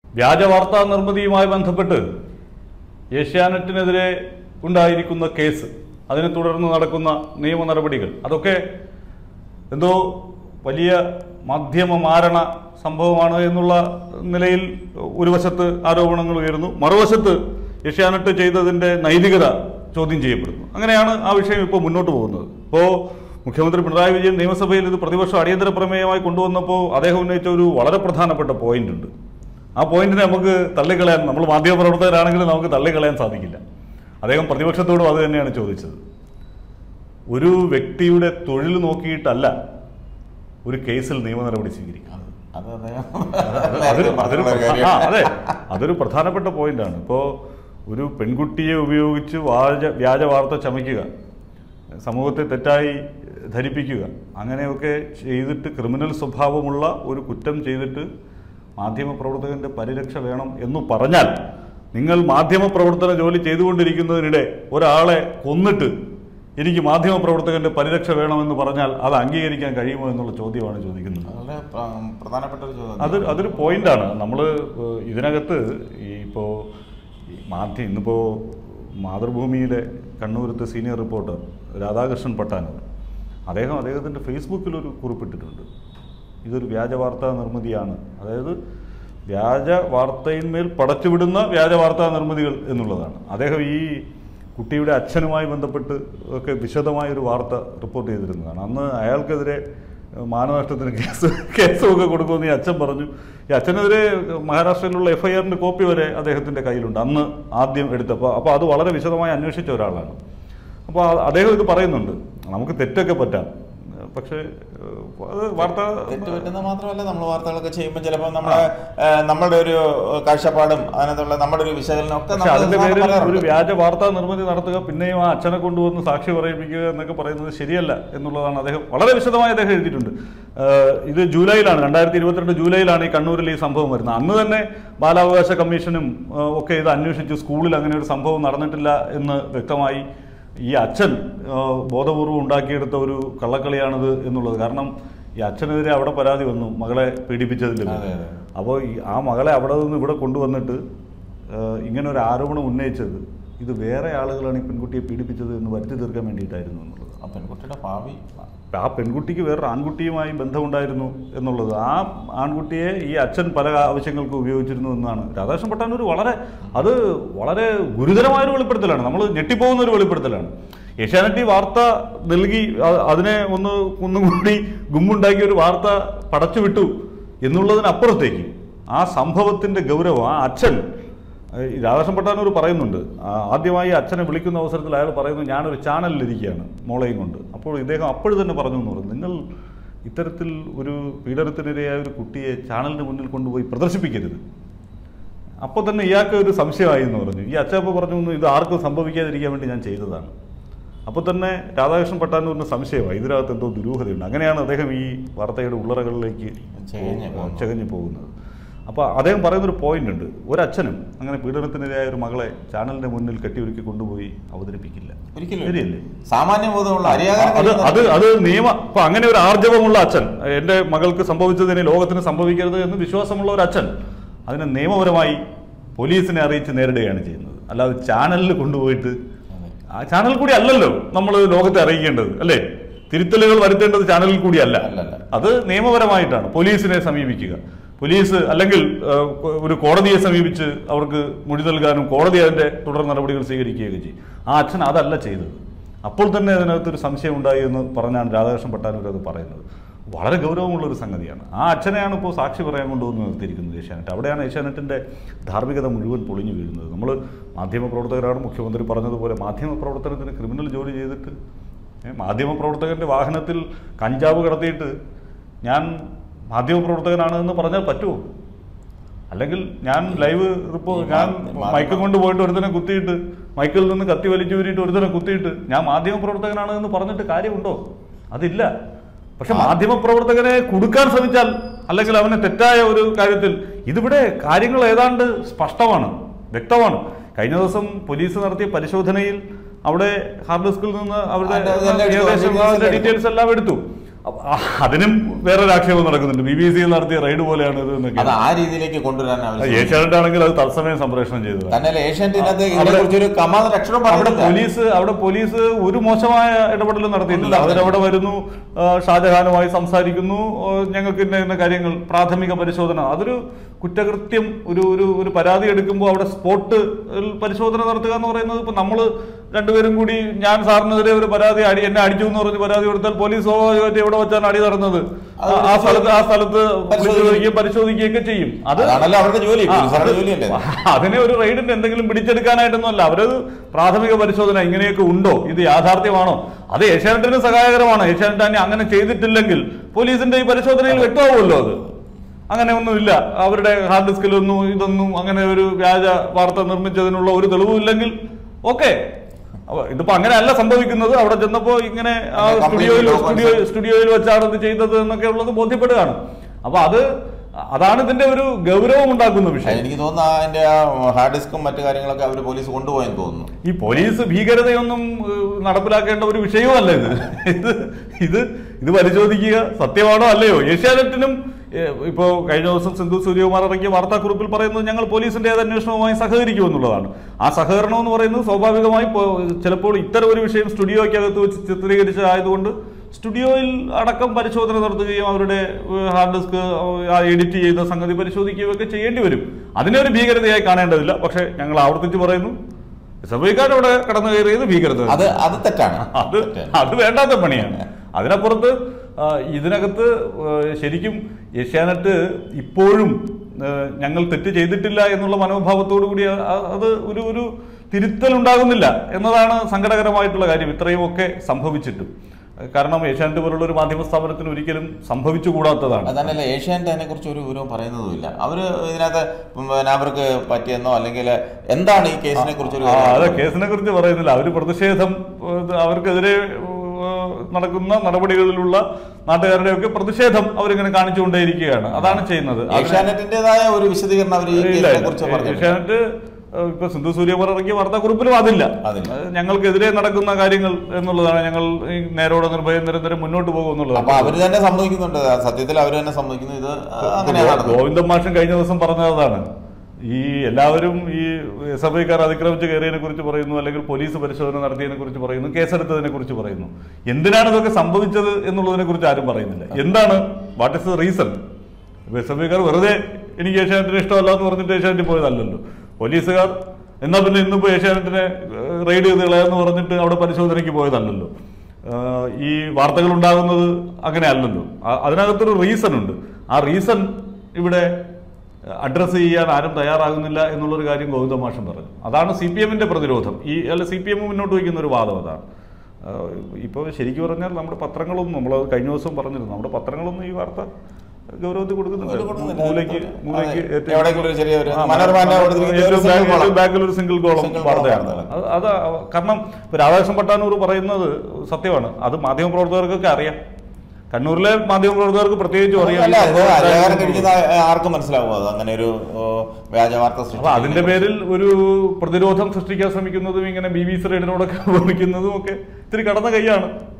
വ്യാജ വാർത്താ നിർമ്മിതിയുമായി ബന്ധപ്പെട്ട് ഏഷ്യാനെറ്റിനെതിരെ ഉണ്ടായിരിക്കുന്ന കേസ് അതിനെ തുടർന്ന് നടക്കുന്ന നിയമ നടപടികൾ അതൊക്കെ എന്തോ വലിയ മാധ്യമ മാരണ സംഭവമാണ് എന്നുള്ള നിലയിൽ ഒരു വശത്ത് ആരോപണങ്ങൾ ഉയരുന്നു മറുവശത്ത് ഏഷ്യാനെറ്റ് ചെയ്തതിൻ്റെ നൈതികത ചോദ്യം ചെയ്യപ്പെടുന്നു അങ്ങനെയാണ് ആ വിഷയം ഇപ്പോൾ മുന്നോട്ട് പോകുന്നത് ഇപ്പോൾ മുഖ്യമന്ത്രി പിണറായി വിജയൻ നിയമസഭയിൽ ഇത് പ്രതിപക്ഷം അടിയന്തര പ്രമേയമായി കൊണ്ടുവന്നപ്പോൾ അദ്ദേഹം ഉന്നയിച്ച ഒരു വളരെ പ്രധാനപ്പെട്ട പോയിന്റ് ഉണ്ട് ആ പോയിന്റിനെ നമുക്ക് തള്ളിക്കളയാൻ നമ്മൾ മാധ്യമപ്രവർത്തകരാണെങ്കിലും നമുക്ക് തള്ളിക്കളയാൻ സാധിക്കില്ല അദ്ദേഹം പ്രതിപക്ഷത്തോടും അത് തന്നെയാണ് ചോദിച്ചത് ഒരു വ്യക്തിയുടെ തൊഴിൽ നോക്കിയിട്ടല്ല ഒരു കേസിൽ നിയമ നടപടി സ്വീകരിക്കുന്നത് അത് അദ്ദേഹം അതൊരു നേരത്തെ അതൊരു പറഞ്ഞ ആ, കാര്യമാണ്. അതെ അതൊരു പ്രധാനപ്പെട്ട പോയിന്റാണ് ഇപ്പോൾ ഒരു പെൺകുട്ടിയെ ഉപയോഗിച്ച് വ്യാജ വ്യാജ വാർത്ത ചമയ്ക്കുക സമൂഹത്തെ തെറ്റായി ധരിപ്പിക്കുക അങ്ങനെയൊക്കെ ചെയ്തിട്ട് ക്രിമിനൽ സ്വഭാവമുള്ള ഒരു കുറ്റം ചെയ്തിട്ട് മാധ്യമപ്രവർത്തകന്റെ പരിരക്ഷ വേണം എന്ന് പറഞ്ഞാൽ നിങ്ങൾ മാധ്യമപ്രവർത്തന ജോലി ചെയ്തുകൊണ്ടിരിക്കുന്നതിനിടെ ഒരാളെ കൊന്നിട്ട് എനിക്ക് മാധ്യമപ്രവർത്തകന്റെ പരിരക്ഷ വേണമെന്ന് പറഞ്ഞാൽ അത് അംഗീകരിക്കാൻ കഴിയുമോ എന്നുള്ള ചോദ്യമാണ് ചോദിക്കുന്നത് വളരെ പ്ര- പ്രധാനപ്പെട്ട ഒരു ചോദ്യം അത് അതൊരു പോയിന്റാണ് നമ്മൾ ഇതിനകത്ത് ഈ ഇപ്പോൾ മാധ്യമം ഇന്നിപ്പോൾ മാതൃഭൂമിയിലെ കണ്ണൂരത്തെ സീനിയർ റിപ്പോർട്ടർ രാധാകൃഷ്ണൻ പട്ടാനൂർ അദ്ദേഹം അദ്ദേഹത്തിൻ്റെ ഫേസ്ബുക്കിലൊരു കുറിപ്പിട്ടിട്ടുണ്ട് ഇതൊരു വ്യാജ വാർത്താ നിർമ്മിതിയാണ് അതായത് വ്യാജ വാർത്തയിന്മേൽ പടച്ചുവിടുന്ന വ്യാജ വാർത്താ നിർമ്മിതികൾ എന്നുള്ളതാണ് അദ്ദേഹം ഈ കുട്ടിയുടെ അച്ഛനുമായി ബന്ധപ്പെട്ട് ഒക്കെ വിശദമായൊരു വാർത്ത റിപ്പോർട്ട് ചെയ്തിരുന്നതാണ് അന്ന് അയാൾക്കെതിരെ മാനനഷ്ടത്തിന് കേസ് കേസുമൊക്കെ കൊടുക്കുമെന്ന് ഈ അച്ഛൻ പറഞ്ഞു ഈ അച്ഛനെതിരെ മഹാരാഷ്ട്രയിലുള്ള എഫ് ഐ ആറിൻ്റെ കോപ്പി വരെ അദ്ദേഹത്തിൻ്റെ കയ്യിലുണ്ട് അന്ന് ആദ്യം എടുത്തപ്പോൾ അപ്പോൾ അത് വളരെ വിശദമായി അന്വേഷിച്ച ഒരാളാണ് അപ്പോൾ ആ- അദ്ദേഹം ഇത് പറയുന്നുണ്ട് നമുക്ക് തെറ്റൊക്കെ പറ്റാം പക്ഷേ ഏഹ്, അത് വാർത്ത തെറ്റ് പറ്റുന്നത് മാത്രമല്ല നമ്മൾ വാർത്തകളൊക്കെ ചെയ്യുമ്പോൾ ചിലപ്പോൾ നമ്മുടെ ഏഹ്, നമ്മളുടെ ഒരു കാഴ്ചപ്പാടും അതിനകത്തുള്ള നമ്മുടെ ഒരു വിശകലനം ഒക്കെ പക്ഷെ നമ്മൾ അതിന്റെ സാധാരണ പേരിൽ ഒരു പറയാറുണ്ട്. വ്യാജ വാർത്താ നിർമ്മിതി നടത്തുക പിന്നെയും ആ അച്ഛനെ കൊണ്ടുവന്ന് സാക്ഷി പറയിപ്പിക്കുക എന്നൊക്കെ പറയുന്നത് ശരിയല്ല എന്നുള്ളതാണ് അദ്ദേഹം വളരെ വിശദമായി അദ്ദേഹം എഴുതിയിട്ടുണ്ട് ഏഹ് ഇത് ജൂലൈയിലാണ് രണ്ടായിരത്തി ഇരുപത്തിരണ്ട് ജൂലൈയിലാണ് ഈ കണ്ണൂരിൽ ഈ സംഭവം വരുന്നത് അന്ന് തന്നെ ബാലാവകാശ കമ്മീഷനും ഏഹ് ഒക്കെ ഇത് അന്വേഷിച്ചു സ്കൂളിൽ അങ്ങനെ ഒരു സംഭവം നടന്നിട്ടില്ല എന്ന് വ്യക്തമായി ഈ അച്ഛൻ ഏഹ് ബോധപൂർവം ഉണ്ടാക്കിയെടുത്ത ഒരു കള്ളക്കളിയാണിത് എന്നുള്ളത് കാരണം ഈ അച്ഛനെതിരെ അവിടെ പരാതി വന്നു മകളെ പീഡിപ്പിച്ചതിൽ അതെ, അതെ. അപ്പോൾ ഈ ആ മകളെ അവിടെ നിന്ന് ഇവിടെ കൊണ്ടുവന്നിട്ട് ഏഹ്, ഇങ്ങനെ ഒരു ആരോപണം ഉന്നയിച്ചത് ഇത് വേറെ ആളുകളാണ് ഈ പെൺകുട്ടിയെ പീഡിപ്പിച്ചത് എന്ന് വരുത്തി തീർക്കാൻ വേണ്ടിയിട്ടായിരുന്നു എന്നുള്ളത് ആ പെൺകുട്ടിയുടെ ഭാവി ആ പെൺകുട്ടിക്ക് വേറൊരു ആൺകുട്ടിയുമായി ബന്ധമുണ്ടായിരുന്നു എന്നുള്ളത് ആ ആൺകുട്ടിയെ ഈ അച്ഛൻ പല ആവശ്യങ്ങൾക്ക് ഉപയോഗിച്ചിരുന്നു എന്നാണ് രാധാകൃഷ്ണൻ പട്ടാനൂർ വളരെ അത് വളരെ ഗുരുതരമായൊരു വെളിപ്പെടുത്തലാണ് നമ്മൾ ഞെട്ടിപ്പോകുന്ന ഒരു വെളിപ്പെടുത്തലാണ് ഏഷ്യാനെറ്റ് ഈ വാർത്ത നൽകി അ- അതിനെ ഒന്ന് ഒന്നും കൂടി ഗുമ്മുണ്ടാക്കി ഒരു വാർത്ത പടച്ചുവിട്ടു എന്നുള്ളതിനപ്പുറത്തേക്ക് ആ സംഭവത്തിന്റെ ഗൗരവം ആ അച്ഛൻ ഈ രാധാകൃഷ്ണൻ പട്ടാനൂർ പറയുന്നുണ്ട് ആ, ആദ്യമായി അച്ഛനെ വിളിക്കുന്ന അവസരത്തിൽ അയാൾ പറയുന്നു ഞാനൊരു ചാനലിലിരിക്കുകയാണ് മോളെയും കൊണ്ട് അപ്പോൾ ഇദ്ദേഹം അപ്പോഴും തന്നെ പറഞ്ഞു എന്ന് പറഞ്ഞു നിങ്ങൾ ഇത്തരത്തിൽ ഒരു പീഡനത്തിനിരയായ ഒരു കുട്ടിയെ ചാനലിന് മുന്നിൽ കൊണ്ടുപോയി പ്രദർശിപ്പിക്കരുത് അപ്പോൾ തന്നെ ഇയാൾക്ക് ഒരു സംശയമായി എന്ന് പറഞ്ഞു ഈ അച്ഛപ്പ പറഞ്ഞു "ഒന്നും ഇത് ആർക്കും സംഭവിക്കാതിരിക്കാൻ വേണ്ടി ഞാൻ ചെയ്തതാണ് അപ്പോൾ തന്നെ രാധാകൃഷ്ണൻ പട്ടാനൂരിന് സംശയമായി ഇതിനകത്ത് എന്തോ ദുരൂഹതയുണ്ട് അങ്ങനെയാണ് അദ്ദേഹം ഈ വാർത്തയുടെ ഉള്ളറകളിലേക്ക് ചകഞ്ഞ് പോകുന്നത്. ചകഞ്ഞു പോകുന്നത് അപ്പോൾ അദ്ദേഹം പറയുന്നൊരു പോയിന്റ് ഉണ്ട് ഒരച്ഛനും അങ്ങനെ പീഡനത്തിനിരയായ ഒരു മകളെ ചാനലിന്റെ മുന്നിൽ കെട്ടിയൊരുക്കി കൊണ്ടുപോയി അവതരിപ്പിക്കില്ല ഒരിക്കലും ശരിയല്ലേ സാമാന്യ ബോധമുള്ള അറിയാതെ അത് അത് അത് നിയമ അപ്പൊ അങ്ങനെ ഒരു ആർജവമുള്ള അച്ഛൻ എന്റെ മകൾക്ക് സംഭവിച്ചതിന് ലോകത്തിന് സംഭവിക്കരുത് എന്ന് വിശ്വാസമുള്ള ഒരു അച്ഛൻ അതിനെ നിയമപരമായി പോലീസിനെ അറിയിച്ച് നേരിടുകയാണ് ചെയ്യുന്നത് അല്ലാതെ ചാനലിൽ കൊണ്ടുപോയിട്ട് ആ ചാനൽ കൂടി അല്ലല്ലോ നമ്മൾ ലോകത്തെ അറിയിക്കേണ്ടത് അല്ലേ തിരുത്തലുകൾ വരുത്തേണ്ടത് ചാനലിൽ കൂടിയല്ല അല്ലല്ല. അത് നിയമപരമായിട്ടാണ് പോലീസിനെ സമീപിക്കുക പോലീസ് അല്ലെങ്കിൽ ഏഹ്, ഒരു കോടതിയെ സമീപിച്ച് അവർക്ക് മൊഴി നൽകാനും കോടതി അതിന്റെ തുടർ നടപടികൾ സ്വീകരിക്കുകയൊക്കെ ചെയ്യും ആ അച്ഛൻ അതല്ല ചെയ്തത് അപ്പോൾ തന്നെ അതിനകത്തൊരു സംശയം ഉണ്ടായി എന്ന് പറഞ്ഞാണ് രാധാകൃഷ്ണൻ പട്ടാനൂർ അത് പറയുന്നത് വളരെ ഗൗരവമുള്ള ഒരു സംഗതിയാണ് ആ അച്ഛനെയാണ് ഇപ്പോൾ സാക്ഷി പറയാൻ കൊണ്ടുവന്ന് നിർത്തിയിരിക്കുന്നത് ഏഷ്യാനെറ്റ് അവിടെയാണ് ഏഷ്യാനെറ്റിന്റെ ധാർമ്മികത മുഴുവൻ പൊളിഞ്ഞു വീഴുന്നത് നമ്മൾ മാധ്യമപ്രവർത്തകരാണ് മുഖ്യമന്ത്രി പറഞ്ഞതുപോലെ മാധ്യമപ്രവർത്തനത്തിന് ക്രിമിനൽ ജോലി ചെയ്തിട്ട് ഏ, മാധ്യമപ്രവർത്തകന്റെ വാഹനത്തിൽ കഞ്ചാവ് കടത്തിയിട്ട് ഞാൻ മാധ്യമപ്രവർത്തകനാണ് എന്ന് പറഞ്ഞാൽ പറ്റുമോ അല്ലെങ്കിൽ ഞാൻ ലൈവ് റിപ്പോ ഈ ഞാൻ മാ- മൈക്കും കൊണ്ട് പോയിട്ട് ഒരുത്തനെ കുത്തിയിട്ട് മൈക്കിൽ നിന്ന് കത്തി വലിച്ചു ഊരിയിട്ട് ഒരുത്തനെ കുത്തിയിട്ട് ഞാൻ മാധ്യമപ്രവർത്തകനാണ് എന്ന് പറഞ്ഞിട്ട് കാര്യമുണ്ടോ അതില്ല പക്ഷെ മാധ്യമപ്രവർത്തകനെ കുടുക്കാൻ ശ്രമിച്ചാൽ അല്ലെങ്കിൽ അവനെ തെറ്റായ ഒരു കാര്യത്തിൽ ഇതിവിടെ കാര്യങ്ങൾ ഏതാണ്ട് സ്പഷ്ടമാണ് വ്യക്തമാണ് കഴിഞ്ഞ ദിവസം പോലീസ് നടത്തിയ പരിശോധനയിൽ അവിടെ ഹാർഡ് ഡിസ്കിൽ നിന്ന് അവരുടെ അതിന്റെ- അതെല്ലാം എടുത്തു. ഏകദേശം details എല്ലാം ഡീറ്റെയിൽസ് എല്ലാം എടുത്തു അപ്പൊ ആ- അതിനും വേറൊരു ആക്ഷേപം നടക്കുന്നുണ്ട് ബി ബി സി നടത്തിയ റെയ്ഡ് പോലെയാണ് ഇത് എന്നൊക്കെ അത് ആ രീതിയിലേക്ക് കൊണ്ടുവരാൻ അവർ ഏഷ്യാനെറ്റ് ആണെങ്കിൽ അത് തത്സമയം സംപ്രേഷണം ചെയ്തത് തന്നെ ഏഷ്യാനെറ്റിനകത്ത് അവിടെ- ഇതിനെ കുറിച്ചൊരു കമാന്നൊരു അക്ഷരം അവിടെ പറഞ്ഞില്ല പോലീസ് അവിടെ പോലീസ് ഒരു മോശമായ ഇടപെടലും നടത്തിയിട്ടില്ല ഒന്നും അവരവിടെ വരുന്നു ആ, ഷാജഹാനുമായി സംസാരിക്കുന്നു ആ, ഞങ്ങൾക്ക് ഇന്ന ഇന്ന കാര്യങ്ങൾ പ്രാഥമിക പരിശോധന അതൊരു കുറ്റകൃത്യം ഒരു ഒരു ഒരു പരാതി എടുക്കുമ്പോൾ അവിടെ സ്പോട്ട് പരിശോധന നടത്തുക എന്ന് പറയുന്നത് ഇപ്പൊ നമ്മള് രണ്ടുപേരും കൂടി ഞാൻ സാറിനെതിരെ ഒരു പരാതി അടി എന്നെ അടിച്ചു എന്ന് പറഞ്ഞ് പരാതി കൊടുത്താൽ പോലീസ് സ്വാഭാവികമായിട്ട് എവിടെ വെച്ചാണ് അടി നടന്നത് അത് ആ സ്ഥലത്ത് ആ സ്ഥലത്ത് പരിശോധിക്കും. പരിശോധിക്കുകയും പരിശോധിക്കുകയൊക്കെ ചെയ്യും അത് അതാണല്ലോ അവരുടെ ജോലി ആ, പോലീസുകാരുടെ അത് ജോലിയല്ലേ അതിനെ ഒരു റെയ്ഡിന്റെ എന്തെങ്കിലും പിടിച്ചെടുക്കാനായിട്ടൊന്നും അല്ല അവരത് പ്രാഥമിക പരിശോധന ഇങ്ങനെയൊക്കെ ഉണ്ടോ ഇത് യാഥാർത്ഥ്യമാണോ അത് ഏഷ്യാനെറ്റിന് സഹായകരമാണ് ഏഷ്യാനെറ്റ് തന്നെ അങ്ങനെ ചെയ്തിട്ടില്ലെങ്കിൽ പോലീസിന്റെ ഈ പരിശോധനയിൽ വ്യക്തമാവുമല്ലോ അത് അങ്ങനെ ഒന്നുമില്ല അവരുടെ ഹാർഡ് ഡിസ്കിലൊന്നും ഇതൊന്നും അങ്ങനെ ഒരു വ്യാജ വാർത്ത നിർമ്മിച്ചതിനുള്ള ഒരു തെളിവും ഇല്ലെങ്കിൽ ഓക്കെ ഇതിപ്പോ അങ്ങനെയല്ല സംഭവിക്കുന്നത് അവിടെ ചെന്നപ്പോ ഇങ്ങനെ ആ അങ്ങനെ സ്റ്റുഡിയോയിൽ completely സ്റ്റുഡിയോ സ്റ്റുഡിയോയിൽ വെച്ചാണ് ഇത് ചെയ്തത് എന്നൊക്കെ ഉള്ളത് ബോധ്യപ്പെടുകയാണ് അപ്പൊ അത് അതാണ് ഇതിന്റെ ഒരു ഗൗരവം ഉണ്ടാക്കുന്ന വിഷയം എനിക്ക് തോന്നുന്നു അതിന്റെ ആ ഹാർഡ് ഡിസ്കും മറ്റു കാര്യങ്ങളൊക്കെ അവർ പോലീസ് കൊണ്ടുപോയെന്ന് തോന്നുന്നു ഈ പോലീസ് ഭീകരതയൊന്നും ഏഹ്, നടപ്പിലാക്കേണ്ട ഒരു വിഷയവുമല്ല ഇത് ഇത് ഇത് ഇത് പരിശോധിക്കുക സത്യമാണോ അല്ലയോ ഏഷ്യാനെറ്റിനും ഏഹ്, ഇപ്പോ കഴിഞ്ഞ ദിവസം സിന്ധു സൂര്യകുമാർ ഇറക്കിയ വാർത്താക്കുറിപ്പിൽ പറയുന്നത് ഞങ്ങൾ പോലീസിന്റെ ഏത് അന്വേഷണവുമായി സഹകരിക്കുമെന്നുള്ളതാണ് ആ സഹകരണം എന്ന് പറയുന്നത് സ്വാഭാവികമായി പോ- ചിലപ്പോൾ ഇത്തരം ഒരു വിഷയം സ്റ്റുഡിയോയ്ക്കകത്ത് വെച്ച് ചിത്രീകരിച്ചതായതുകൊണ്ട് സ്റ്റുഡിയോയിൽ അടക്കം പരിശോധന നടത്തുകയും അവരുടെ ഏഹ്, ഹാർഡ് ഡിസ്ക് ആ എഡിറ്റ് ചെയ്ത സംഗതി പരിശോധിക്കുകയും ഒക്കെ ചെയ്യേണ്ടി വരും അതിനെ ഒരു ഭീകരതയായി കാണേണ്ടതില്ല പക്ഷേ ഞങ്ങൾ ആവർത്തിച്ച് പറയുന്നു സഭയ്ക്കാർ അവിടെ കടന്നു കയറിയത് ഭീകരത അത് അത് തെറ്റാണ് അത് അത് വേണ്ടാത്ത പണിയാണ് അതിനപ്പുറത്ത് ആ, ഇതിനകത്ത് ആ, ശരിക്കും ഏഷ്യാനെറ്റ് ഇപ്പോഴും ആ, ഞങ്ങൾ തെറ്റ് ചെയ്തിട്ടില്ല എന്നുള്ള മനോഭാവത്തോടു കൂടി ആ- അത് ഒരു ഒരു തിരുത്തൽ ഉണ്ടാകുന്നില്ല എന്നതാണ് സങ്കടകരമായിട്ടുള്ള കാര്യം ഇത്രയും ഒക്കെ സംഭവിച്ചിട്ടും കാരണം ഏഷ്യാനെറ്റ് പോലുള്ള ഒരു മാധ്യമ സ്ഥാപനത്തിന് ഒരിക്കലും സംഭവിച്ചുകൂടാത്തതാണ് അതന്നല്ല ഏഷ്യാനെറ്റ് അതിനെ കുറിച്ച് ഒരു വിവരവും പറയുന്നതുമില്ല അവര് ഇതിനകത്ത് പിന്നെ അവർക്ക് പറ്റിയെന്നോ അല്ലെങ്കിൽ എന്താണ് ഈ കേസിനെ കുറിച്ച് ഒരു ആ, അതെ കേസിനെ കുറിച്ച് പറയുന്നില്ല അവര് പ്രതിഷേധം ഏഹ്, അവർക്കെതിരെ ഏഹ്, നടക്കുന്ന നടപടികളിലുള്ള നാട്ടുകാരുടെയൊക്കെ പ്രതിഷേധം അവരിങ്ങനെ കാണിച്ചുകൊണ്ടേയിരിക്കുകയാണ് അതാണ് ചെയ്യുന്നത് അതിനെ- ഏഷ്യാനെറ്റിന്റേതായ ഒരു വിശദീകരണം അവർ ഈ ഇല്ല, കേസിനെ ഇല്ല. കുറിച്ച് പറഞ്ഞു ഏഷ്യാനെറ്റ് ഏഹ്, ഇപ്പൊ സിന്ധു സൂര്യകുമാർ ഇറക്കിയ വാർത്താക്കുറിപ്പിലും അതില്ല അതില്ല. ഏഹ്, ഞങ്ങൾക്കെതിരെ നടക്കുന്ന കാര്യങ്ങൾ എന്നുള്ളതാണ് ഞങ്ങൾ ഈ നേരോടെ നിർഭയം നിരന്തരം മുന്നോട്ട് പോകും അപ്പൊ എന്നുള്ളതാണ് അവര് തന്നെ സമ്മതിക്കുന്നുണ്ട് സത്യത്തിൽ അവര് തന്നെ സമ്മതിക്കുന്നു ഇത് അങ്ങനെയാണ് നടന്നത്. ഗോവിന്ദൻ മാഷൻ കഴിഞ്ഞ ദിവസം പറഞ്ഞതാണ് ഈ എല്ലാവരും ഈ എസ് എഫ് ഐക്കാർ അതിക്രമിച്ച് കയറിയതിനെ കുറിച്ച് പറയുന്നു അല്ലെങ്കിൽ പോലീസ് പരിശോധന നടത്തിയതിനെ കുറിച്ച് പറയുന്നു കേസെടുത്തതിനെ കുറിച്ച് പറയുന്നു എന്തിനാണ് ഇതൊക്കെ സംഭവിച്ചത് എന്നുള്ളതിനെ കുറിച്ച് ആരും പറയുന്നില്ല എന്താണ് what is the reason S F ഐക്കാർ വെറുതെ എനിക്ക് ഏഷ്യാനെറ്റിന് ഇഷ്ടമല്ല എന്ന് പറഞ്ഞിട്ട് ഏഷ്യാനെറ്റിൽ പോയതല്ലല്ലോ പോലീസുകാർ എന്നാ പിന്നെ ഇന്നിപ്പോ ഏഷ്യാനെറ്റിനെ റെയ്ഡ് ചെയ്ത് കളയാന്ന് പറഞ്ഞിട്ട് അവിടെ പരിശോധനയ്ക്ക് പോയതല്ലല്ലോ ആഹ് ഈ വാർത്തകൾ ഉണ്ടാകുന്നത് അങ്ങനെ അല്ലല്ലോ ആ- അതിനകത്തൊരു റീസൺ ഉണ്ട് ആ റീസൺ ഇവിടെ അഡ്രസ്സ് ചെയ്യാൻ ആരും തയ്യാറാകുന്നില്ല എന്നുള്ളൊരു കാര്യം ഗോവിന്ദ മാഷൻ പറഞ്ഞു അതാണ് സി പി എമ്മിന്റെ പ്രതിരോധം ഈ അല്ല സി പി എം മുന്നോട്ട് വയ്ക്കുന്ന ഒരു വാദം അതാണ് ഇപ്പോൾ ശരിക്കും പറഞ്ഞാൽ നമ്മുടെ പത്രങ്ങളൊന്നും നമ്മൾ കഴിഞ്ഞ ദിവസം പറഞ്ഞിരുന്നു നമ്മുടെ പത്രങ്ങളൊന്നും ഈ വാർത്ത ഗൗരവത്തിൽ കൊടുക്കുന്നില്ല ഒരു കൊടുക്കുന്നില്ല. മൂലയ്ക്ക് മൂലയ്ക്ക് അതെ. ഏറ്റവും- എവിടെയെങ്കിലും ഒരു ചെറിയ ഒരു ആ, മനോരമ കൊടുത്തിരിക്കുന്ന ഏറ്റവും ഒരു single ബാക്കിൽ- column. ബാക്കിൽ ഒരു സിംഗിൾ കോളം Single വാർത്തയാണ് column വാർത്ത. അത് അത് കാരണം ഇപ്പൊ രാധാകൃഷ്ണൻ പട്ടാനൂർ പറയുന്നത് സത്യമാണ് അത് മാധ്യമപ്രവർത്തകർക്കൊക്കെ അറിയാം കണ്ണൂരിലെ മാധ്യമപ്രവർത്തകർക്ക് പ്രത്യേകിച്ചും അറിയാം അല്ല ഇത് അരിയാഹാരം കഴിക്കുന്ന ആർക്കും മനസ്സിലാവും അത് അങ്ങനെ ഒരു ഓ, വ്യാജ വാർത്ത അപ്പൊ അതിന്റെ പേരിൽ ഒരു പ്രതിരോധം സൃഷ്ടിക്കാൻ ശ്രമിക്കുന്നതും ഇങ്ങനെ ബി ബി സി റൈഡിനോടൊക്കെ ഉപമിക്കുന്നതും ഒക്കെ ഇത്തിരി കടന്ന കൈയാണ്